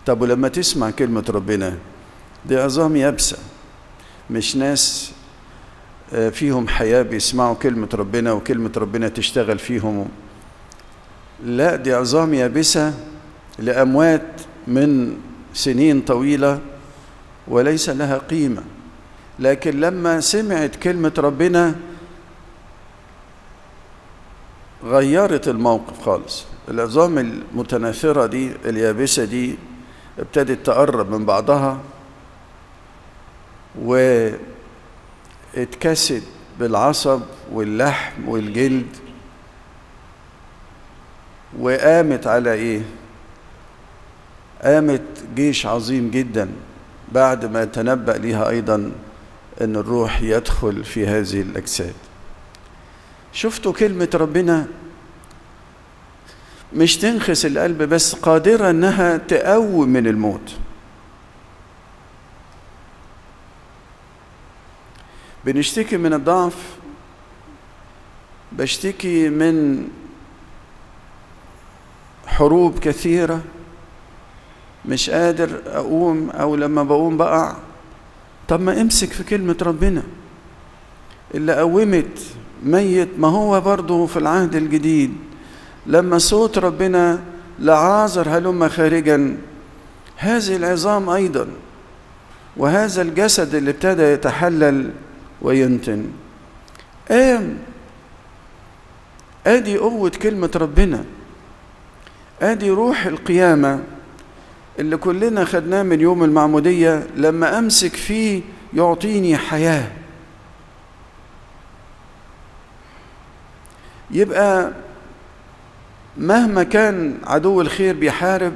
طب ولما تسمع كلمة ربنا دي عظام يابسة مش ناس فيهم حياة بيسمعوا كلمة ربنا وكلمة ربنا تشتغل فيهم لا دي عظام يابسة لأموات من سنين طويلة وليس لها قيمة لكن لما سمعت كلمة ربنا غيرت الموقف خالص العظام المتناثرة دي اليابسة دي ابتدت تقرب من بعضها واتكست بالعصب واللحم والجلد وقامت على ايه قامت جيش عظيم جدا بعد ما تنبأ لها ايضا ان الروح يدخل في هذه الاجساد شفتوا كلمة ربنا مش تنخس القلب بس قادرة انها تقوم من الموت بنشتكي من الضعف بشتكي من حروب كثيرة مش قادر أقوم أو لما بقوم بقع طب ما امسك في كلمة ربنا اللي قومت ميت ما هو برضه في العهد الجديد لما صوت ربنا لعازر هلم خارجا هذه العظام أيضا وهذا الجسد اللي ابتدى يتحلل وينتن قام ادي قوة كلمة ربنا ادي روح القيامة اللي كلنا خدناه من يوم المعمودية لما امسك فيه يعطيني حياة يبقى مهما كان عدو الخير بيحارب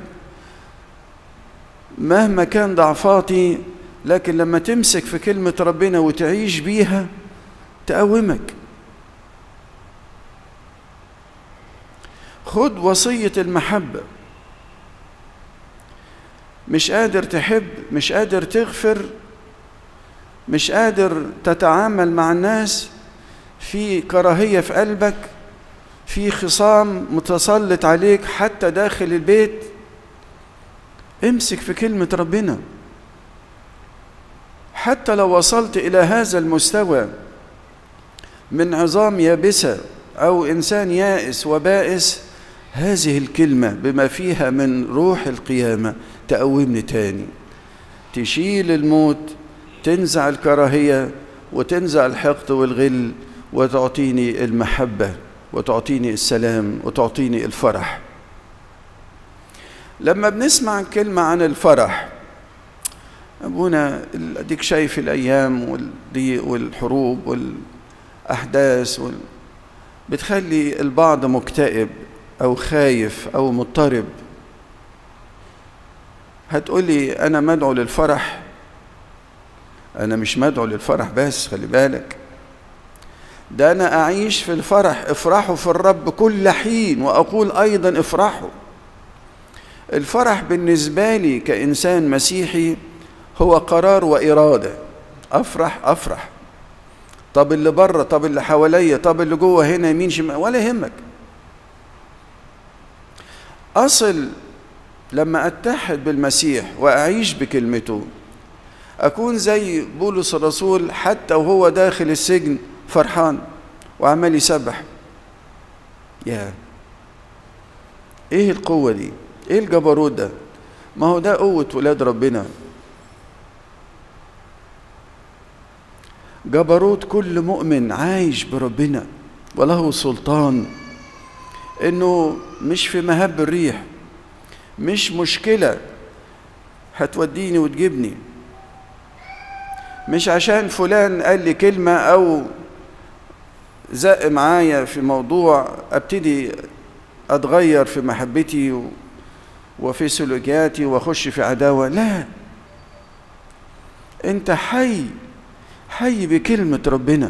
مهما كان ضعفاتي لكن لما تمسك في كلمة ربنا وتعيش بيها تقومك خد وصية المحبة مش قادر تحب مش قادر تغفر مش قادر تتعامل مع الناس في كراهية في قلبك في خصام متسلط عليك حتى داخل البيت امسك في كلمة ربنا حتى لو وصلت إلى هذا المستوى من عظام يابسة أو إنسان يائس وبائس هذه الكلمة بما فيها من روح القيامة تقومني تاني تشيل الموت تنزع الكراهية وتنزع الحقد والغل وتعطيني المحبة وتعطيني السلام وتعطيني الفرح لما بنسمع كلمة عن الفرح أبونا أديك شايف الأيام والضيق والحروب والأحداث وال... بتخلي البعض مكتئب أو خايف أو مضطرب هتقولي أنا مدعو للفرح أنا مش مدعو للفرح بس خلي بالك ده أنا أعيش في الفرح افرحوا في الرب كل حين وأقول أيضا افرحوا الفرح بالنسبة لي كإنسان مسيحي هو قرار وإرادة أفرح أفرح طب اللي بره طب اللي حواليا طب اللي جوه هنا يمين شمال ولا يهمك أصل لما أتحد بالمسيح وأعيش بكلمته أكون زي بولس الرسول حتى وهو داخل السجن فرحان وعمال يسبح يا ايه القوة دي ايه الجبروت ده ما هو ده قوة ولاد ربنا جبروت كل مؤمن عايش بربنا وله سلطان انه مش في مهب الريح مش مشكلة هتوديني وتجيبني مش عشان فلان قال لي كلمة أو زق معايا في موضوع أبتدي أتغير في محبتي وفي سلوكياتي وأخش في عداوة لا أنت حي حي بكلمة ربنا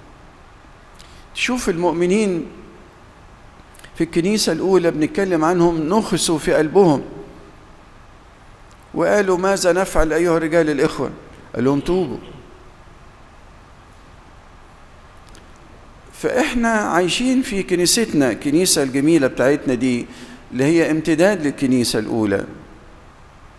شوف المؤمنين في الكنيسة الأولى بنتكلم عنهم نخسوا في قلبهم وقالوا ماذا نفعل أيها الرجال الإخوة قال لهم توبوا فإحنا عايشين في كنيستنا الكنيسة الجميلة بتاعتنا دي اللي هي امتداد للكنيسة الأولى